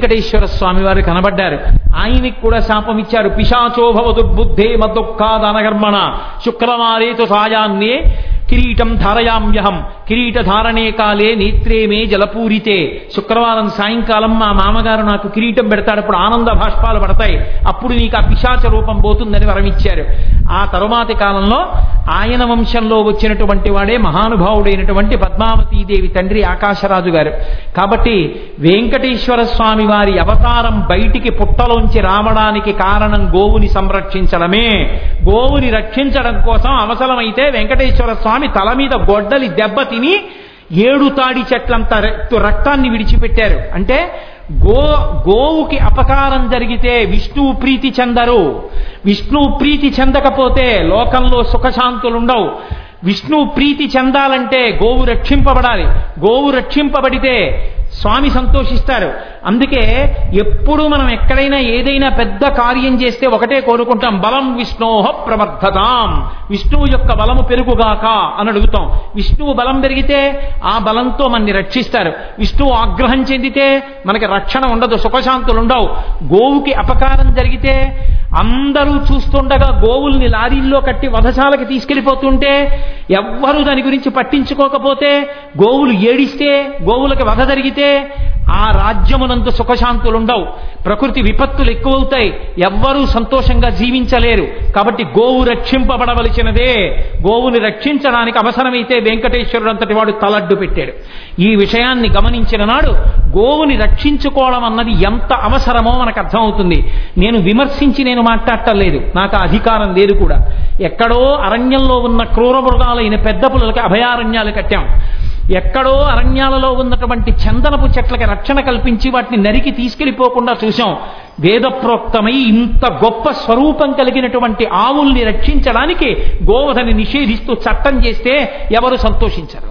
వెంకటేశ్వర స్వామి వారు కనబడ్డారు ఆయనకి కూడా శాపం ఇచ్చారు పిశాచోభవ దుర్బుద్ధే మద్దుఃఖాదనగర్మణ శుక్రవారేతు సాయాన్నే కిరీటం ధారయామ్యహం కిరీట ధారణే కాలే నేత్రే మే జలపూరితే శుక్రవారం సాయంకాలం మా మామగారు నాకు కిరీటం పెడతాడు అప్పుడు ఆనంద భాష్పాలు పడతాయి అప్పుడు నీకు ఆ పిశాచ రూపం పోతుందని వరమిచ్చారు ఆ తరువాతి కాలంలో ఆయన వంశంలో వచ్చినటువంటి వాడే మహానుభావుడైనటువంటి పద్మావతీదేవి తండ్రి ఆకాశరాజు గారు కాబట్టి వెంకటేశ్వర స్వామి వారి అవతారం బయటికి పుట్టలోంచి రావడానికి కారణం గోవుని సంరక్షించడమే గోవుని రక్షించడం కోసం అవసరమైతే వెంకటేశ్వర స్వామి తల మీద గొడ్డలి దెబ్బ తిని ఏడు తాడి చెట్లంత రక్త- రక్తాన్ని విడిచిపెట్టారు అంటే గో గోవుకి అపకారం జరిగితే విష్ణువు ప్రీతి చెందరు విష్ణువు ప్రీతి చెందకపోతే లోకంలో సుఖశాంతులుండవు విష్ణువు ప్రీతి చెందాలంటే గోవు రక్షింపబడాలి గోవు రక్షింపబడితే స్వామి సంతోషిస్తారు అందుకే ఎప్పుడు మనం ఎక్కడైనా ఏదైనా పెద్ద కార్యం చేస్తే ఒకటే కోరుకుంటాం బలం విష్ణోహ ప్రవర్ధతాం విష్ణువు యొక్క బలము పెరుగుగాక అని అడుగుతాం విష్ణువు బలం పెరిగితే ఆ బలంతో మనని రక్షిస్తారు విష్ణువు ఆగ్రహం చెందితే మనకి రక్షణ ఉండదు సుఖశాంతులు ఉండవు గోవుకి అపకారం జరిగితే అందరూ చూస్తుండగా గోవుల్ని లారీల్లో కట్టి వధశాలకి తీసుకెళ్లిపోతుంటే ఎవ్వరూ దాని గురించి పట్టించుకోకపోతే గోవులు ఏడిస్తే గోవులకి వధ జరిగితే ఆ రాజ్యమునందు సుఖశాంతులుండవు ప్రకృతి విపత్తులు ఎక్కువవుతాయి ఎవ్వరూ సంతోషంగా జీవించలేరు కాబట్టి గోవు రక్షింపబడవలసినదే గోవుని రక్షించడానికి అవసరమైతే వెంకటేశ్వరుడు అంతటి వాడు తలడ్డు పెట్టాడు ఈ విషయాన్ని గమనించిన నాడు గోవుని రక్షించుకోవడం అన్నది ఎంత అవసరమో మనకు అర్థమవుతుంది నేను విమర్శించి నేను మాట్లాడటలేదు నాకు ఆ అధికారం లేదు కూడా ఎక్కడో అరణ్యంలో ఉన్న క్రూర మృగాలైన పెద్ద పుల్లలకి అభయారణ్యాలు కట్టాం ఎక్కడో అరణ్యాలలో ఉన్నటువంటి చందనపు చెట్లకి రక్షణ కల్పించి వాటిని నరికి తీసుకెళ్లిపోకుండా చూశాం వేదప్రోక్తమై ఇంత గొప్ప స్వరూపం కలిగినటువంటి ఆవుల్ని రక్షించడానికి గోవధని నిషేధిస్తూ చట్టం చేస్తే ఎవరు సంతోషించరు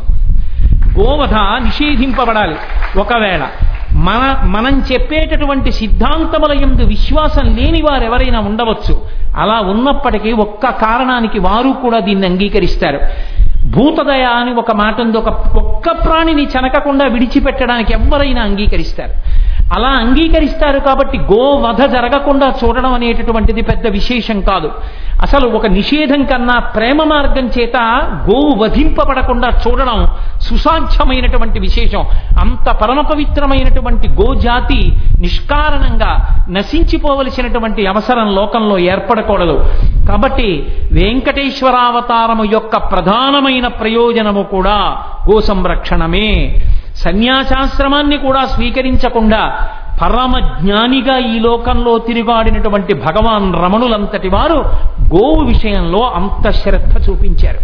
గోవధ నిషేధింపబడాలి ఒకవేళ మన మనం చెప్పేటటువంటి సిద్ధాంతముల యందు విశ్వాసం లేని వారు ఎవరైనా ఉండవచ్చు అలా ఉన్నప్పటికీ ఒక్క కారణానికి వారు కూడా దీన్ని అంగీకరిస్తారు భూతదయ అని ఒక మాట ఉంది ఒక ఒక్క ప్రాణిని చెనకకుండా విడిచిపెట్టడానికి ఎవరైనా అంగీకరిస్తారు అలా అంగీకరిస్తారు కాబట్టి గోవధ జరగకుండా చూడడం అనేటటువంటిది పెద్ద విశేషం కాదు అసలు ఒక నిషేధం కన్నా ప్రేమ మార్గం చేత గోవు వధింపబడకుండా చూడడం సుసాధ్యమైనటువంటి విశేషం అంత పరమ పవిత్రమైనటువంటి గోజాతి నిష్కారణంగా నశించిపోవలసినటువంటి అవసరం లోకంలో ఏర్పడకూడదు కాబట్టి వెంకటేశ్వరావతారము యొక్క ప్రధానమైన ప్రయోజనము కూడా గో సంరక్షణమే సన్యాసాశ్రమాన్ని కూడా స్వీకరించకుండా పరమ జ్ఞానిగా ఈ లోకంలో తిరుగాడినటువంటి భగవాన్ రమణులంతటి వారు గోవు విషయంలో అంత శ్రద్ధ చూపించారు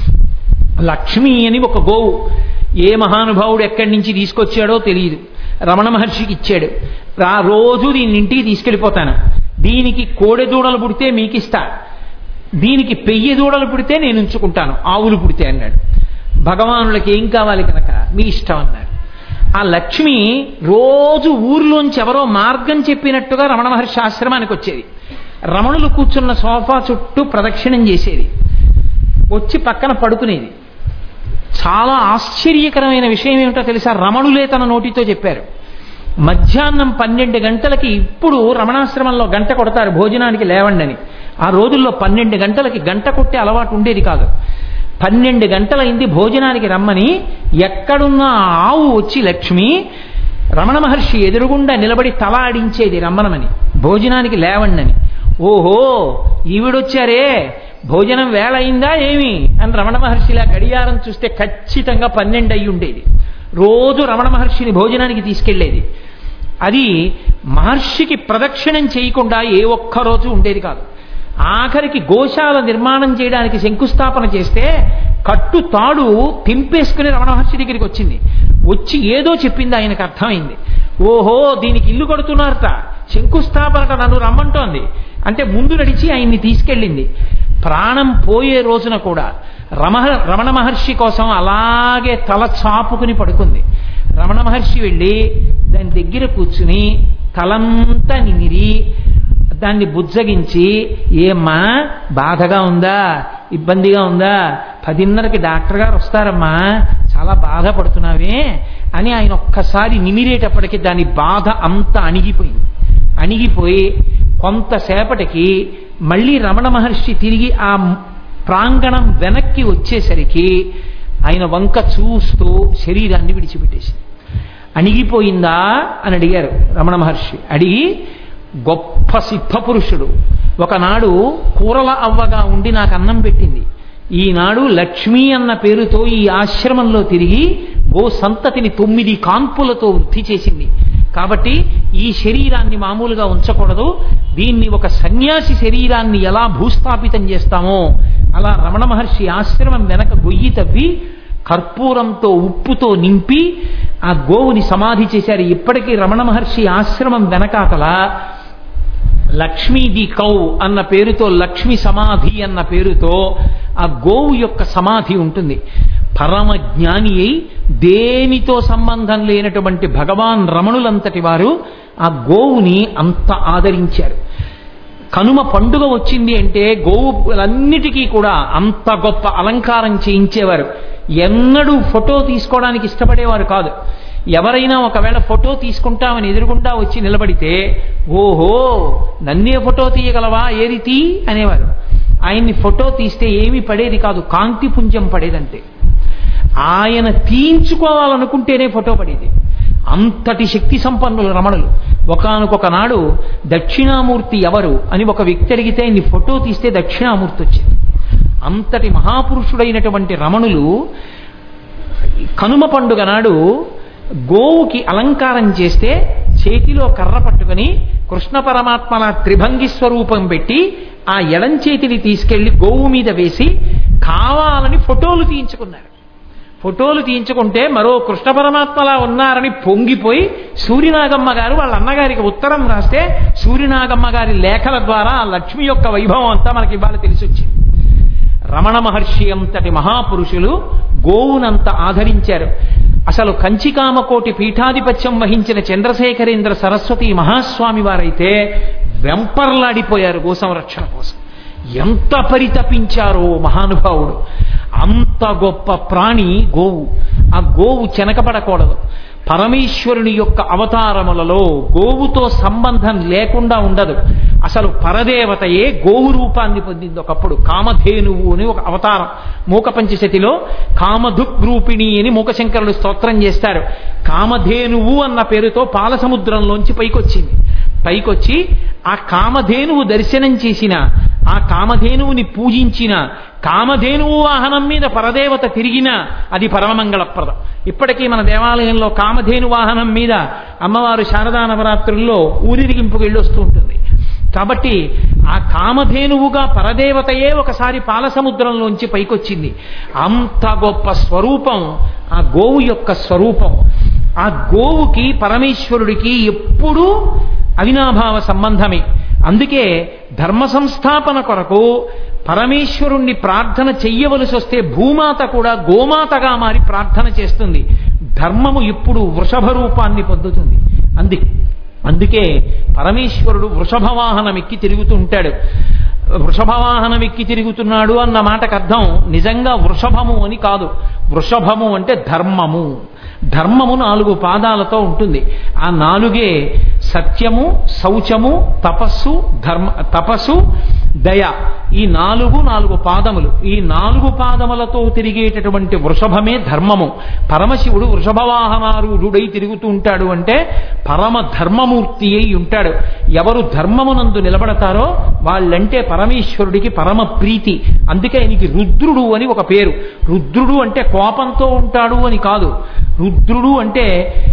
లక్ష్మి అని ఒక గోవు ఏ మహానుభావుడు ఎక్కడి నుంచి తీసుకొచ్చాడో తెలియదు రమణ మహర్షికి ఇచ్చాడు రా రోజు దీని ఇంటికి తీసుకెళ్ళిపోతాను దీనికి కోడె దూడలు పుడితే మీకు ఇస్తా దీనికి పెయ్యి దూడలు పుడితే నేను ఉంచుకుంటాను ఆవులు పుడితే అన్నాడు భగవానులకి ఏం కావాలి కనుక మీ ఇష్టం అన్నాడు ఆ లక్ష్మి రోజు ఊర్లోంచి ఎవరో మార్గం చెప్పినట్టుగా రమణ మహర్షి ఆశ్రమానికి వచ్చేది రమణులు కూర్చున్న సోఫా చుట్టూ ప్రదక్షిణం చేసేది వచ్చి పక్కన పడుకునేది చాలా ఆశ్చర్యకరమైన విషయం ఏమిటో తెలుసా రమణులే తన నోటితో చెప్పారు మధ్యాహ్నం పన్నెండు గంటలకి ఇప్పుడు రమణాశ్రమంలో గంట కొడతారు భోజనానికి లేవండి అని ఆ రోజుల్లో పన్నెండు గంటలకి గంట కొట్టే అలవాటు ఉండేది కాదు పన్నెండు గంటలైంది భోజనానికి రమ్మని ఎక్కడున్న ఆ ఆవు వచ్చి లక్ష్మి రమణ మహర్షి ఎదురుగుండా నిలబడి తల ఆడించేది రమ్మనమని భోజనానికి లేవండని ఓహో ఈవిడొచ్చారే భోజనం వేళ అయిందా ఏమి అని రమణ మహర్షిలా గడియారం చూస్తే ఖచ్చితంగా పన్నెండు అయి ఉండేది రోజు రమణ మహర్షిని భోజనానికి తీసుకెళ్లేది అది మహర్షికి ప్రదక్షిణం చేయకుండా ఏ ఒక్క రోజు ఉండేది కాదు ఆఖరికి గోశాల నిర్మాణం చేయడానికి శంకుస్థాపన చేస్తే కట్టు తాడు తింపేసుకుని రమణ మహర్షి దగ్గరికి వచ్చింది వచ్చి ఏదో చెప్పింది ఆయనకు అర్థమైంది ఓహో దీనికి ఇల్లు కడుతున్నారట శంకుస్థాపనట నన్ను రమ్మంటోంది అంటే ముందు నడిచి ఆయన్ని తీసుకెళ్ళింది ప్రాణం పోయే రోజున కూడా రమ రమణ మహర్షి కోసం అలాగే తల చాపుకుని పడుకుంది రమణ మహర్షి వెళ్ళి దాని దగ్గర కూర్చుని తలంతా నిమిరి దాన్ని బుజ్జగించి ఏమ్మా బాధగా ఉందా ఇబ్బందిగా ఉందా పదిన్నరకి డాక్టర్ గారు వస్తారమ్మా చాలా బాధపడుతున్నావే అని ఆయన ఒక్కసారి నిమిరేటప్పటికి దాని బాధ అంత అణిగిపోయింది అణిగిపోయి కొంతసేపటికి మళ్ళీ రమణ మహర్షి తిరిగి ఆ ప్రాంగణం వెనక్కి వచ్చేసరికి ఆయన వంక చూస్తూ శరీరాన్ని విడిచిపెట్టేసింది అణిగిపోయిందా అని అడిగారు రమణ మహర్షి అడిగి గొప్ప సిద్ధపురుషుడు ఒకనాడు కూరల అవ్వగా ఉండి నాకు అన్నం పెట్టింది ఈనాడు లక్ష్మీ అన్న పేరుతో ఈ ఆశ్రమంలో తిరిగి గో సంతతిని తొమ్మిది కాన్పులతో వృద్ధి చేసింది కాబట్టి ఈ శరీరాన్ని మామూలుగా ఉంచకూడదు దీన్ని ఒక సన్యాసి శరీరాన్ని ఎలా భూస్థాపితం చేస్తామో అలా రమణ మహర్షి ఆశ్రమం వెనక గొయ్యి తవ్వి కర్పూరంతో ఉప్పుతో నింపి ఆ గోవుని సమాధి చేశారు ఇప్పటికీ రమణ మహర్షి ఆశ్రమం వెనకాతల లక్ష్మీది కౌ అన్న పేరుతో లక్ష్మి సమాధి అన్న పేరుతో ఆ గోవు యొక్క సమాధి ఉంటుంది పరమ జ్ఞాని అయి దేనితో సంబంధం లేనటువంటి భగవాన్ రమణులంతటి వారు ఆ గోవుని అంత ఆదరించారు కనుమ పండుగ వచ్చింది అంటే గోవులన్నిటికీ కూడా అంత గొప్ప అలంకారం చేయించేవారు ఎన్నడూ ఫోటో తీసుకోవడానికి ఇష్టపడేవారు కాదు ఎవరైనా ఒకవేళ ఫోటో తీసుకుంటామని ఎదురుగుండా వచ్చి నిలబడితే ఓహో నన్నే ఫోటో తీయగలవా ఏది తీ అనేవారు ఆయన్ని ఫోటో తీస్తే ఏమీ పడేది కాదు కాంతి పుంజం పడేదంటే ఆయన తీయించుకోవాలనుకుంటేనే ఫోటో పడేది అంతటి శక్తి సంపన్నులు రమణులు ఒకనొక నాడు దక్షిణామూర్తి ఎవరు అని ఒక వ్యక్తి అడిగితే నీ ఫోటో తీస్తే దక్షిణామూర్తి వచ్చింది అంతటి మహాపురుషుడైనటువంటి రమణులు కనుమ పండుగ నాడు గోవుకి అలంకారం చేస్తే చేతిలో కర్ర పట్టుకుని కృష్ణ పరమాత్మల త్రిభంగి స్వరూపం పెట్టి ఆ ఎడం చేతిని తీసుకెళ్లి గోవు మీద వేసి కావాలని ఫోటోలు తీయించుకున్నారు ఫోటోలు తీయించుకుంటే మరో కృష్ణ పరమాత్మలా ఉన్నారని పొంగిపోయి సూర్యనాగమ్మ గారు వాళ్ళ అన్నగారికి ఉత్తరం రాస్తే సూర్యనాగమ్మ గారి లేఖల ద్వారా ఆ లక్ష్మి యొక్క వైభవం అంతా మనకి ఇవాళ తెలిసి వచ్చింది రమణ మహర్షి అంతటి మహాపురుషులు గోవునంత ఆదరించారు అసలు కంచికామకోటి పీఠాధిపత్యం వహించిన చంద్రశేఖరేంద్ర సరస్వతి మహాస్వామి వారైతే వెంపర్లాడిపోయారు గో సంరక్షణ కోసం ఎంత పరితపించారో మహానుభావుడు అంత గొప్ప ప్రాణి గోవు ఆ గోవు చెనకబడకూడదు పరమేశ్వరుని యొక్క అవతారములలో గోవుతో సంబంధం లేకుండా ఉండదు అసలు పరదేవతయే గోవు రూపాన్ని పొందింది ఒకప్పుడు కామధేనువు అని ఒక అవతారం మూక పంచశతిలో కామధుగ్రూపిణి అని మూకశంకరుడు స్తోత్రం చేస్తారు కామధేనువు అన్న పేరుతో పాలసముద్రంలోంచి పైకొచ్చింది పైకొచ్చి ఆ కామధేనువు దర్శనం చేసిన ఆ కామధేనువుని పూజించిన కామధేనువు వాహనం మీద పరదేవత తిరిగిన అది పరమమంగళప్రదం ఇప్పటికీ మన దేవాలయంలో కామధేను వాహనం మీద అమ్మవారు శారదా నవరాత్రుల్లో ఊరిరిగింపుకు వెళ్ళొస్తూ ఉంటుంది కాబట్టి ఆ కామధేనువుగా పరదేవతయే ఒకసారి పాలసముద్రంలోంచి పైకొచ్చింది అంత గొప్ప స్వరూపం ఆ గోవు యొక్క స్వరూపం ఆ గోవుకి పరమేశ్వరుడికి ఎప్పుడూ అవినాభావ సంబంధమే అందుకే ధర్మ సంస్థాపన కొరకు పరమేశ్వరుణ్ణి ప్రార్థన చెయ్యవలసి వస్తే భూమాత కూడా గోమాతగా మారి ప్రార్థన చేస్తుంది ధర్మము ఇప్పుడు వృషభ రూపాన్ని పొందుతుంది అంది అందుకే పరమేశ్వరుడు వృషభ వాహనం ఎక్కి తిరుగుతూ ఉంటాడు వృషభ వాహనం ఎక్కి తిరుగుతున్నాడు అన్న మాటకు అర్థం నిజంగా వృషభము అని కాదు వృషభము అంటే ధర్మము ధర్మము నాలుగు పాదాలతో ఉంటుంది ఆ నాలుగే సత్యము శౌచము తపస్సు ధర్మ తపస్సు దయ ఈ నాలుగు నాలుగు పాదములు ఈ నాలుగు పాదములతో తిరిగేటటువంటి వృషభమే ధర్మము పరమశివుడు వృషభవాహనారూఢుడై తిరుగుతూ ఉంటాడు అంటే పరమ ధర్మమూర్తి అయి ఉంటాడు ఎవరు ధర్మమునందు నిలబడతారో వాళ్ళంటే పరమేశ్వరుడికి పరమ ప్రీతి అందుకే ఆయనకి రుద్రుడు అని ఒక పేరు రుద్రుడు అంటే కోపంతో ఉంటాడు అని కాదు రుద్రుడు అంటే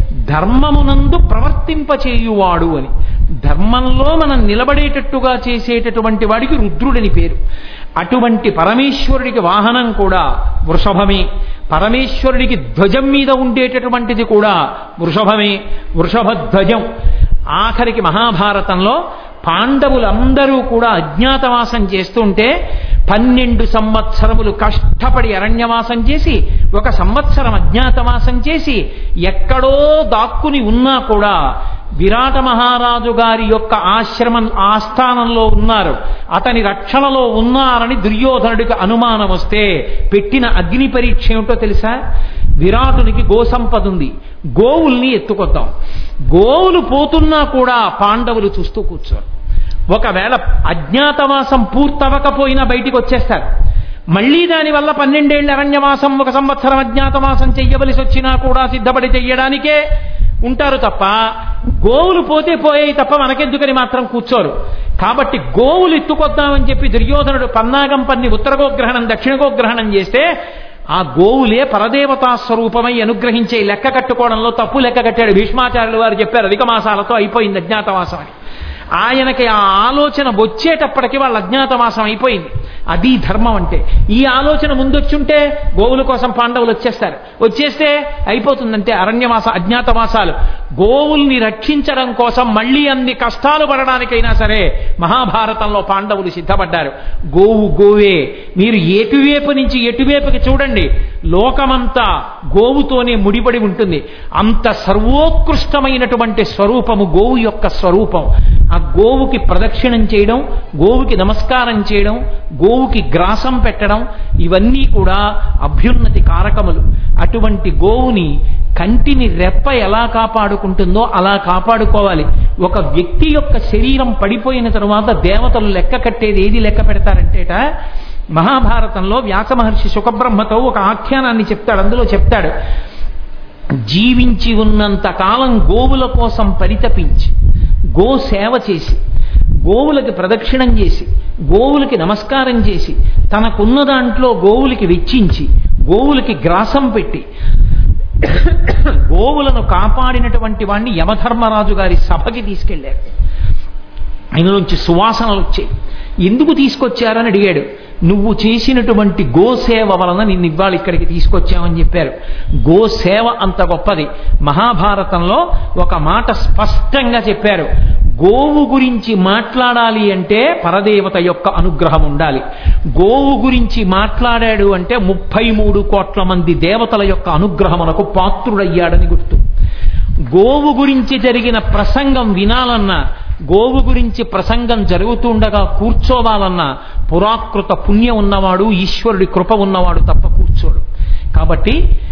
ధర్మమునందు ప్రవర్తింపచేయువాడు అని ధర్మంలో మనం నిలబడేటట్టుగా చేసేటటువంటి వాడికి రుద్రుడని పేరు అటువంటి పరమేశ్వరుడికి వాహనం కూడా వృషభమే పరమేశ్వరుడికి ధ్వజం మీద ఉండేటటువంటిది కూడా వృషభమే వృషభ ధ్వజం ఆఖరికి మహాభారతంలో పాండవులందరూ కూడా అజ్ఞాతవాసం చేస్తుంటే పన్నెండు సంవత్సరములు కష్టపడి అరణ్యవాసం చేసి ఒక సంవత్సరం అజ్ఞాతవాసం చేసి ఎక్కడో దాక్కుని ఉన్నా కూడా విరాట మహారాజు గారి యొక్క ఆశ్రమం ఆస్థానంలో ఉన్నారు అతని రక్షణలో ఉన్నారని దుర్యోధనుడికి అనుమానం వస్తే పెట్టిన అగ్ని పరీక్ష ఏమిటో తెలుసా విరాటునికి గోసంపద ఉంది గోవుల్ని ఎత్తుకొద్దాం గోవులు పోతున్నా కూడా పాండవులు చూస్తూ కూర్చోరు ఒకవేళ అజ్ఞాతవాసం పూర్తవకపోయినా బయటికి వచ్చేస్తారు మళ్ళీ దానివల్ల పన్నెండేళ్ల అరణ్యవాసం ఒక సంవత్సరం అజ్ఞాతవాసం చెయ్యవలసి వచ్చినా కూడా సిద్ధపడి చెయ్యడానికే ఉంటారు తప్ప గోవులు పోతే పోయాయి తప్ప మనకెందుకని మాత్రం కూర్చోరు కాబట్టి గోవులు ఎత్తుకొద్దామని చెప్పి దుర్యోధనుడు పన్నాగం పన్ని ఉత్తర గోగ్రహణం దక్షిణ గోగ్రహణం చేస్తే ఆ గోవులే పరదేవతా స్వరూపమై అనుగ్రహించే లెక్క కట్టుకోవడంలో తప్పు లెక్క కట్టాడు భీష్మాచార్యులు వారు చెప్పారు అధిక మాసాలతో అయిపోయింది అజ్ఞాతవాసం అని ఆయనకి ఆ ఆలోచన వచ్చేటప్పటికి వాళ్ళ అజ్ఞాతవాసం అయిపోయింది అది ధర్మం అంటే ఈ ఆలోచన ముందొచ్చుంటే గోవుల కోసం పాండవులు వచ్చేస్తారు వచ్చేస్తే అయిపోతుందంటే అరణ్యవాస అజ్ఞాతవాసాలు గోవుల్ని రక్షించడం కోసం మళ్ళీ అన్ని కష్టాలు పడడానికైనా సరే మహాభారతంలో పాండవులు సిద్ధపడ్డారు గోవు గోవే మీరు ఎటువైపు నుంచి ఎటువైపుకి చూడండి లోకమంతా గోవుతోనే ముడిపడి ఉంటుంది అంత సర్వోత్కృష్టమైనటువంటి స్వరూపము గోవు యొక్క స్వరూపం ఆ గోవుకి ప్రదక్షిణం చేయడం గోవుకి నమస్కారం చేయడం గోవుకి గ్రాసం పెట్టడం ఇవన్నీ కూడా అభ్యున్నతి కారకములు అటువంటి గోవుని కంటిని రెప్ప ఎలా కాపాడుకుంటుందో అలా కాపాడుకోవాలి ఒక వ్యక్తి యొక్క శరీరం పడిపోయిన తరువాత దేవతలు లెక్క కట్టేది ఏది లెక్క పెడతారంటేట మహాభారతంలో వ్యాస మహర్షి సుఖబ్రహ్మతో ఒక ఆఖ్యానాన్ని చెప్తాడు అందులో చెప్తాడు జీవించి ఉన్నంత కాలం గోవుల కోసం పరితపించి గో సేవ చేసి గోవులకి ప్రదక్షిణం చేసి గోవులకి నమస్కారం చేసి తనకున్న దాంట్లో గోవులకి వెచ్చించి గోవులకి గ్రాసం పెట్టి గోవులను కాపాడినటువంటి వాణ్ణి యమధర్మరాజు గారి సభకి తీసుకెళ్లారు ఆయన నుంచి సువాసనలు వచ్చాయి ఎందుకు తీసుకొచ్చారని అడిగాడు నువ్వు చేసినటువంటి గోసేవ వలన నిన్ను ఇవాళ ఇక్కడికి తీసుకొచ్చామని చెప్పారు గోసేవ అంత గొప్పది మహాభారతంలో ఒక మాట స్పష్టంగా చెప్పారు గోవు గురించి మాట్లాడాలి అంటే పరదేవత యొక్క అనుగ్రహం ఉండాలి గోవు గురించి మాట్లాడాడు అంటే ముప్పై మూడు కోట్ల మంది దేవతల యొక్క అనుగ్రహమునకు పాత్రుడయ్యాడని గుర్తు గోవు గురించి జరిగిన ప్రసంగం వినాలన్నా గోవు గురించి ప్రసంగం జరుగుతుండగా కూర్చోవాలన్నా పురాకృత పుణ్యం ఉన్నవాడు ఈశ్వరుడి కృప ఉన్నవాడు తప్ప కూర్చోడు కాబట్టి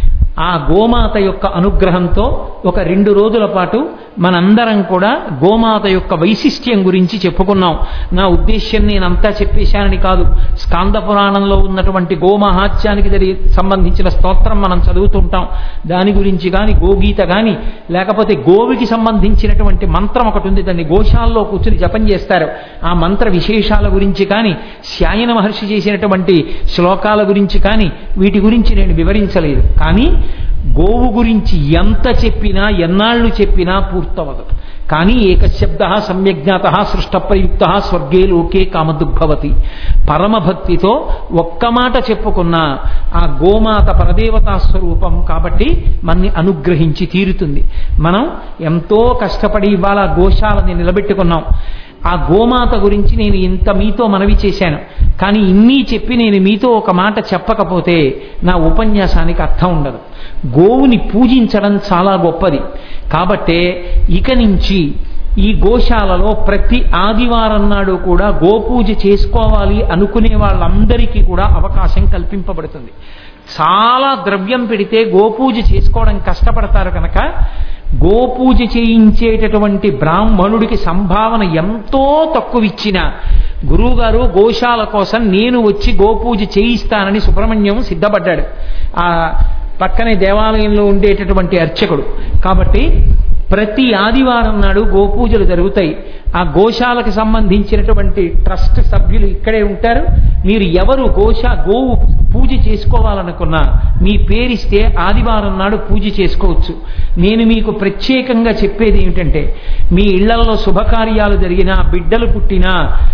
ఆ గోమాత యొక్క అనుగ్రహంతో ఒక రెండు రోజుల పాటు మనందరం కూడా గోమాత యొక్క వైశిష్ట్యం గురించి చెప్పుకున్నాం నా ఉద్దేశ్యం నేనంతా చెప్పేశానని కాదు స్కాంద పురాణంలో ఉన్నటువంటి గోమహాత్యానికి జరిగి సంబంధించిన స్తోత్రం మనం చదువుతుంటాం దాని గురించి కానీ గోగీత కానీ లేకపోతే గోవికి సంబంధించినటువంటి మంత్రం ఒకటి ఉంది దాన్ని గోశాల్లో కూర్చుని జపం చేస్తారు ఆ మంత్ర విశేషాల గురించి కానీ శ్యాయన మహర్షి చేసినటువంటి శ్లోకాల గురించి కానీ వీటి గురించి నేను వివరించలేదు కానీ గోవు గురించి ఎంత చెప్పినా ఎన్నాళ్ళు చెప్పినా పూర్తవదు కానీ ఏకశబ్ద సమ్యజ్ఞాత సృష్టప్రయుక్త స్వర్గే లోకే కామదుగ్భవతి పరమభక్తితో ఒక్క మాట చెప్పుకున్న ఆ గోమాత పరదేవతా స్వరూపం కాబట్టి మన్ని అనుగ్రహించి తీరుతుంది మనం ఎంతో కష్టపడి ఇవాళ గోశాలని నిలబెట్టుకున్నాం ఆ గోమాత గురించి నేను ఇంత మీతో మనవి చేశాను కానీ ఇన్ని చెప్పి నేను మీతో ఒక మాట చెప్పకపోతే నా ఉపన్యాసానికి అర్థం ఉండదు గోవుని పూజించడం చాలా గొప్పది కాబట్టే ఇక నుంచి ఈ గోశాలలో ప్రతి ఆదివారం నాడు కూడా గోపూజ చేసుకోవాలి అనుకునే వాళ్ళందరికీ కూడా అవకాశం కల్పింపబడుతుంది చాలా ద్రవ్యం పెడితే గోపూజ చేసుకోవడం కష్టపడతారు కనుక గోపూజ చేయించేటటువంటి బ్రాహ్మణుడికి సంభావన ఎంతో తక్కువ ఇచ్చిన గురువుగారు గోశాల కోసం నేను వచ్చి గోపూజ చేయిస్తానని సుబ్రహ్మణ్యం సిద్ధపడ్డాడు ఆ పక్కనే దేవాలయంలో ఉండేటటువంటి అర్చకుడు కాబట్టి ప్రతి ఆదివారం నాడు గోపూజలు జరుగుతాయి ఆ గోశాలకు సంబంధించినటువంటి ట్రస్ట్ సభ్యులు ఇక్కడే ఉంటారు మీరు ఎవరు గోశా గోవు పూజ చేసుకోవాలనుకున్నా మీ పేరిస్తే ఆదివారం నాడు పూజ చేసుకోవచ్చు నేను మీకు ప్రత్యేకంగా చెప్పేది ఏమిటంటే మీ ఇళ్లలో శుభకార్యాలు జరిగినా బిడ్డలు పుట్టినా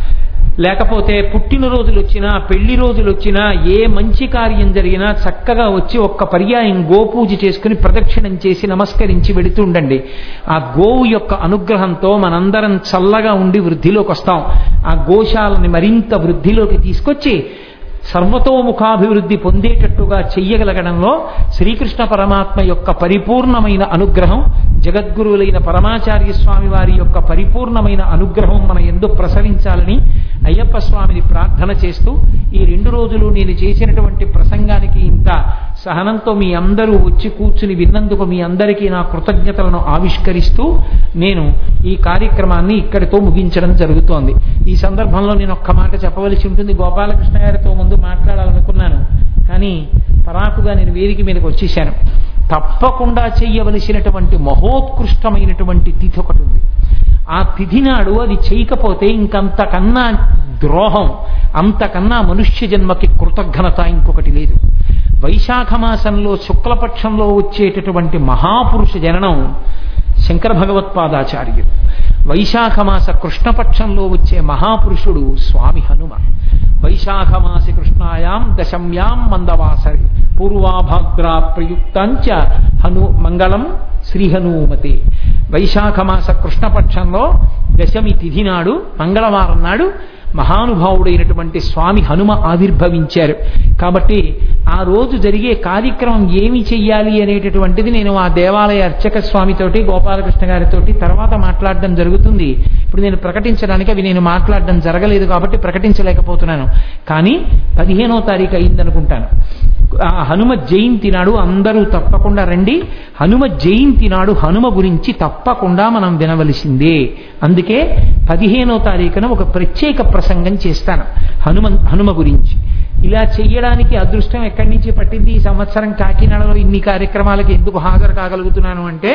లేకపోతే పుట్టినరోజులు వచ్చినా పెళ్లి రోజులు వచ్చినా ఏ మంచి కార్యం జరిగినా చక్కగా వచ్చి ఒక్క పర్యాయం గోపూజ చేసుకుని ప్రదక్షిణం చేసి నమస్కరించి వెడుతుండండి ఆ గోవు యొక్క అనుగ్రహంతో మనందరం చల్లగా ఉండి వృద్ధిలోకి వస్తాం ఆ గోశాలని మరింత వృద్ధిలోకి తీసుకొచ్చి సర్వతోముఖాభివృద్ధి పొందేటట్టుగా చెయ్యగలగడంలో శ్రీకృష్ణ పరమాత్మ యొక్క పరిపూర్ణమైన అనుగ్రహం జగద్గురువులైన పరమాచార్య స్వామి వారి యొక్క పరిపూర్ణమైన అనుగ్రహం మన ఎందు ప్రసరించాలని అయ్యప్ప స్వామిని ప్రార్థన చేస్తూ ఈ రెండు రోజులు నేను చేసినటువంటి ప్రసంగానికి ఇంత సహనంతో మీ అందరూ వచ్చి కూర్చుని విన్నందుకు మీ అందరికీ నా కృతజ్ఞతలను ఆవిష్కరిస్తూ నేను ఈ కార్యక్రమాన్ని ఇక్కడితో ముగించడం జరుగుతోంది ఈ సందర్భంలో నేను ఒక్క మాట చెప్పవలసి ఉంటుంది గోపాలకృష్ణ గారితో ముందు మాట్లాడాలనుకున్నాను కానీ పరాకుగా నేను వేదిక మీదకి వచ్చేసాను తప్పకుండా చెయ్యవలసినటువంటి మహోత్కృష్టమైనటువంటి తిథి ఒకటి ఉంది ఆ తిథి నాడు అది చేయకపోతే ఇంకంతకన్నా ద్రోహం అంతకన్నా మనుష్య జన్మకి కృతజ్ఞత ఇంకొకటి లేదు వైశాఖ మాసంలో శుక్లపక్షంలో వచ్చేటటువంటి మహాపురుష జననం శంకర భగవత్పాదాచార్యుడు వైశాఖ మాస కృష్ణపక్షంలో వచ్చే మహాపురుషుడు స్వామి హనుమ వైశాఖ మాసి కృష్ణాయాం దశమ్యాం మందవాసరి పూర్వాభాద్రా ప్రయుక్తాంచ హను మంగళం శ్రీహనుమతే వైశాఖ మాస కృష్ణపక్షంలో దశమి తిథి నాడు మంగళవారం నాడు మహానుభావుడైనటువంటి స్వామి హనుమ ఆవిర్భవించారు కాబట్టి ఆ రోజు జరిగే కార్యక్రమం ఏమి చెయ్యాలి అనేటటువంటిది నేను ఆ దేవాలయ అర్చక స్వామితోటి గోపాలకృష్ణ గారితోటి తర్వాత మాట్లాడడం జరుగుతుంది ఇప్పుడు నేను ప్రకటించడానికి అవి నేను మాట్లాడడం జరగలేదు కాబట్టి ప్రకటించలేకపోతున్నాను కానీ పదిహేనో తారీఖు అయిందనుకుంటాను ఆ హనుమ జయంతి నాడు అందరూ తప్పకుండా రండి హనుమ జయంతి నాడు హనుమ గురించి తప్పకుండా మనం వినవలసిందే అందుకే పదిహేనో తారీఖున ఒక ప్రత్యేక ప్రసంగం చేస్తాను హనుమ హనుమ గురించి ఇలా చెయ్యడానికి అదృష్టం ఎక్కడి నుంచి పట్టింది ఈ సంవత్సరం కాకినాడలో ఇన్ని కార్యక్రమాలకి ఎందుకు హాజరు కాగలుగుతున్నాను అంటే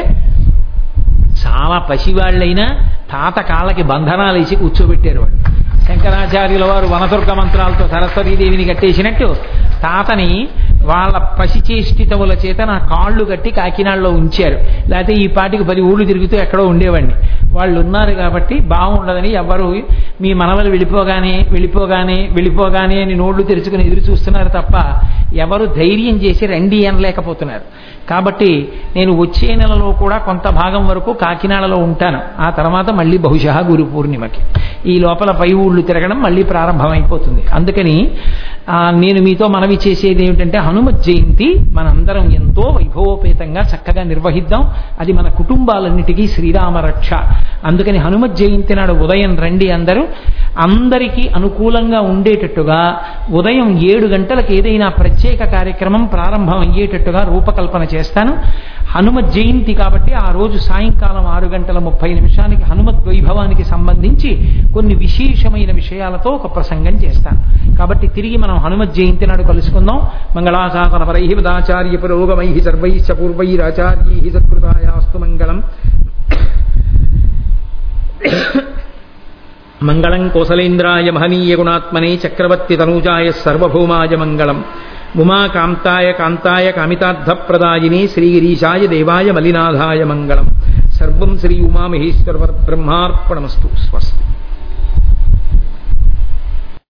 చాలా పసివాళ్ళైనా తాత కాళ్ళకి బంధనాలు వేసి కూర్చోబెట్టారు వాళ్ళు శంకరాచార్యుల వారు వనదుర్గ మంత్రాలతో సరస్వతీదేవిని కట్టేసినట్టు తాతని వాళ్ళ పసిచేష్టితముల చేత నా కాళ్ళు కట్టి కాకినాడలో ఉంచారు లేకపోతే ఈ పాటికి పది ఊళ్ళు తిరుగుతూ ఎక్కడో ఉండేవాడిని వాళ్ళు ఉన్నారు కాబట్టి బాగుండదని ఎవరు మీ మనవలు వెళ్ళిపోగానే వెళ్ళిపోగానే వెళ్ళిపోగానే అని నోళ్లు తెరుచుకుని ఎదురు చూస్తున్నారు తప్ప ఎవరు ధైర్యం చేసి రండి అనలేకపోతున్నారు కాబట్టి నేను వచ్చే నెలలో కూడా కొంత భాగం వరకు కాకినాడలో ఉంటాను ఆ తర్వాత మళ్ళీ బహుశా గురు పూర్ణిమకి ఈ లోపల పై ఊళ్ళు తిరగడం మళ్ళీ ప్రారంభమైపోతుంది అందుకని ఆ, నేను మీతో మనవి చేసేది ఏమిటంటే హనుమ జయంతి మనందరం ఎంతో వైభవోపేతంగా చక్కగా నిర్వహిద్దాం అది మన కుటుంబాలన్నిటికీ శ్రీరామ రక్ష అందుకని హనుమ జయంతి నాడు ఉదయం రండి అందరూ అందరికీ అనుకూలంగా ఉండేటట్టుగా ఉదయం ఏడు గంటలకు ఏదైనా ప్రత్యేక కార్యక్రమం ప్రారంభం అయ్యేటట్టుగా రూపకల్పన చేస్తాను హనుమ జయంతి కాబట్టి ఆ రోజు సాయంకాలం ఆరు గంటల ముప్పై నిమిషానికి హనుమత్ వైభవానికి సంబంధించి కొన్ని విశేషమైన విషయాలతో ఒక ప్రసంగం చేస్తాను కాబట్టి తిరిగి మనం హనుమత్ జయంతి నాడు కలుసుకుందాం మంగళాశాసన పరై పదాచార్య పురోగమై సర్వైశ్చ పూర్వైరాచార్యై సత్కృతాయాస్తు మంగళం మంగళం కోసలేంద్రాయ మహనీయ గుణాత్మనే చక్రవర్తి తనూజాయ సర్వభౌమాయ మంగళం ఉమాకాంతాయ కాంతాయ కామితార్థప్రదాయిని శ్రీగిరీశాయ దేవాయ మలినాథాయ మంగళం సర్వం శ్రీ ఉమామహేశ్వర బ్రహ్మార్పణమస్తు స్వస్తి